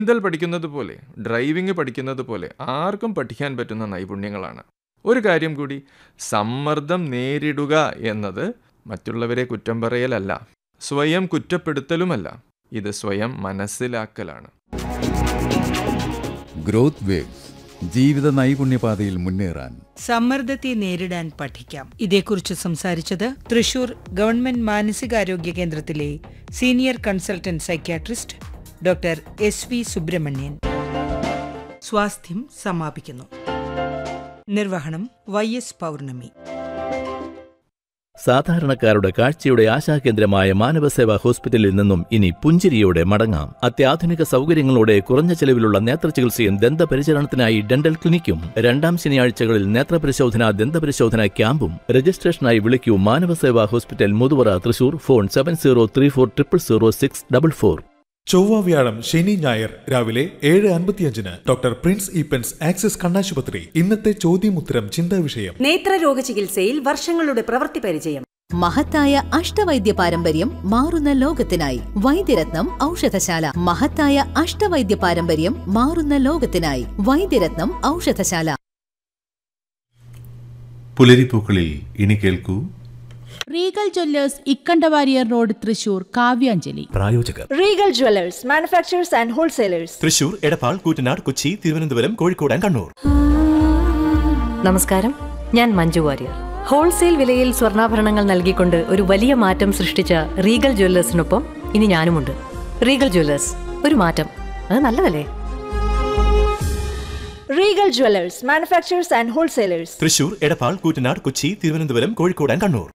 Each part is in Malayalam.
നീന്തൽ പഠിക്കുന്നത് പോലെ ഡ്രൈവിംഗ് പഠിക്കുന്നത് പോലെ ആർക്കും പഠിക്കാൻ പറ്റുന്ന നൈപുണ്യങ്ങളാണ് ഒരു കാര്യം കൂടി സമ്മർദ്ദം നേരിടുക എന്നത് മറ്റുള്ളവരെ കുറ്റം പറയലല്ല സ്വയം കുറ്റപ്പെടുത്തലുമല്ല ഇത് സ്വയം മനസ്സിലാക്കലാണ് ഗ്രോത്ത് വേവ്സ് ജീവിത നൈപുണ്യപാതയിൽ മുന്നേറാൻ സമ്മർദ്ദത്തെ നേരിടാൻ പഠിക്കാം ഇതേക്കുറിച്ച് സംസാരിച്ചത് തൃശൂർ ഗവൺമെന്റ് മാനസികാരോഗ്യ കേന്ദ്രത്തിലെ senior consultant psychiatrist doctor S V Subrahmanian സ്വാസ്ഥ്യം സമാപിക്കുന്നു നിർവഹണം വൈ എസ് പൗർണമി സാധാരണക്കാരുടെ കാഴ്ചയുടെ ആശാകേന്ദ്രമായ മാനവസേവാ ഹോസ്പിറ്റലിൽ നിന്നും ഇനി പുഞ്ചിരിയോടെ മടങ്ങാം അത്യാധുനിക സൗകര്യങ്ങളോടെ കുറഞ്ഞ ചെലവിലുള്ള നേത്രചികിത്സയും ദന്തപരിചരണത്തിനായി ഡെന്റൽ ക്ലിനിക്കും രണ്ടാം ശനിയാഴ്ചകളിൽ നേത്രപരിശോധന ദന്തപരിശോധന ക്യാമ്പും രജിസ്ട്രേഷനായി വിളിക്കൂ Manavaseva hospital Muthuvara Thrissur phone seven zero three four triple zero six double four ചൊവ്വ വ്യാഴം ശനി ഞായർ രാവിലെ ഏഴ് അൻപത്തിയഞ്ചിന് ഡോക്ടർ പ്രിൻസ് ഈപ്പൻസ് ആക്സിസ് കണ്ണാശുപത്രി ഇന്നത്തെ ചോദ്യമുത്തരം ചിന്താ വിഷയം നേത്രരോഗ ചികിത്സയിൽ വർഷങ്ങളുടെ പ്രവൃത്തി പരിചയം മഹത്തായ അഷ്ടവൈദ്യ പാരമ്പര്യം മാറുന്ന ലോകത്തിനായി വൈദ്യരത്നം ഔഷധശാല മഹത്തായ അഷ്ടവൈദ്യ പാരമ്പര്യം മാറുന്ന ലോകത്തിനായി വൈദ്യരത്നം ഔഷധശാല പുലരിപ്പൂക്കളിൽ ഇനി കേൾക്കൂ Regal jewellers Ikkandavariar road Thrissur Kavyanjali പ്രായോജകർ Regal jewellers manufacturers and wholesalers Thrissur Edappal Koottanad Kochi Thiruvananthapuram Kozhikode and Kannur നമസ്കാരം ഞാൻ മഞ്ജു വാര്യർ ഹോൾസെയിൽ വിലയിൽ സ്വർണ്ണാഭരണങ്ങൾ നൽകിക്കൊണ്ട് ഒരു വലിയ മാറ്റം സൃഷ്ടിച്ച റീഗൽ ജ്വല്ലേഴ്സിനൊപ്പം ഇനി ഞാനുമുണ്ട് റീഗൽ ജ്വല്ലേഴ്സ് ഒരു മാറ്റം അത് നല്ലതല്ലേ Regal jewellers manufacturers and wholesalers Thrissur Edappal Koottanad Kochi Thiruvananthapuram Kozhikode and Kannur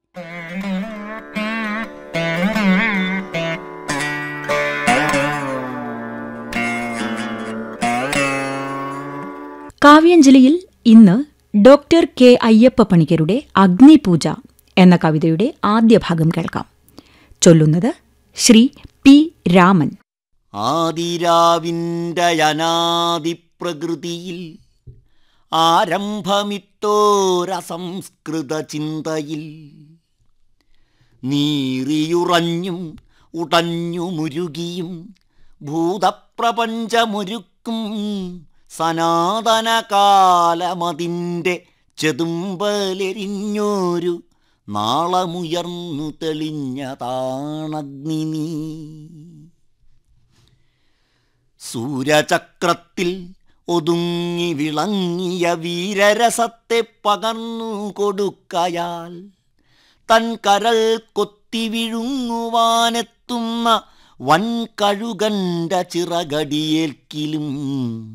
കാവ്യാഞ്ജലിയിൽ ഇന്ന് ഡോക്ടർ കെ അയ്യപ്പ പണിക്കരുടെ അഗ്നിപൂജ എന്ന കവിതയുടെ ആദ്യ ഭാഗം കേൾക്കാം ചൊല്ലുന്നത് ശ്രീ പി രാമൻ ആദിരാവിൻ്റെ അനാദിപ്രകൃതിയിൽ ആരംഭമിട്ടോരസംസ്കൃത ചിന്തയിൽ നീറിയുറഞ്ഞും ഉടഞ്ഞുമുരുകിയും ഭൂതപ്രപഞ്ചമൊരുക്കും സനാതനകാലമതിൻ്റെ ചെതുമ്പലെരിഞ്ഞോരു നാളമുയർന്നു തെളിഞ്ഞതാണഗ്നി നീ സൂര്യചക്രത്തിൽ ഒതുങ്ങി വിളങ്ങിയ വീരരസത്തെ പകർന്നു കൊടുക്കയാൽ തൻ കരൾ കൊത്തി വിഴുങ്ങുവാനെത്തുന്ന വൻകഴുകണ്ട ചിറകടിയേൽക്കിലും